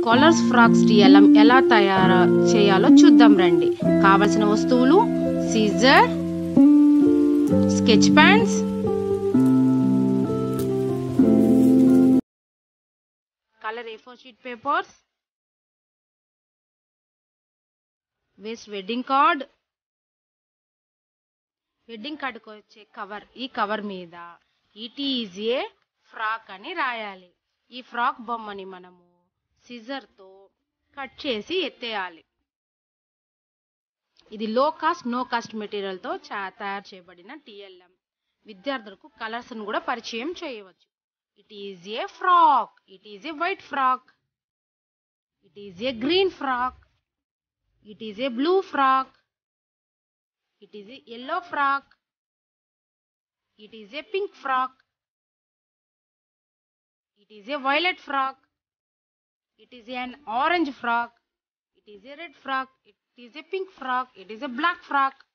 scholars frocks DLM ఎలా తయారు చేయాలో చూద్దాం రండి కావలసిన వస్తువులు scissor sketch pens colour A four sheet papers waste wedding card wedding కార్డుకి వచ్చే కవర్ ఈ కవర్ మీద ఇట్ ఈజ్ ఏ ఫ్రాక్ అని రాయాలి ఈ ఫ్రాక్ బొమ్మని మనము సిజర్తో కట్ చేసి ఎత్తేయాలి ఇది లో కాస్ట్ నో కాస్ట్ మెటీరియల్తో తయారు చేయబడిన టిఎల్ఎం విద్యార్థులకు కలర్స్ కూడా పరిచయం చేయవచ్చు it is a frock it is a white frock it is a green frock it is a blue frock it is a yellow frock it is a pink frock it is a violet frock it is an orange frock it is a red frock it is a pink frock it is a black frock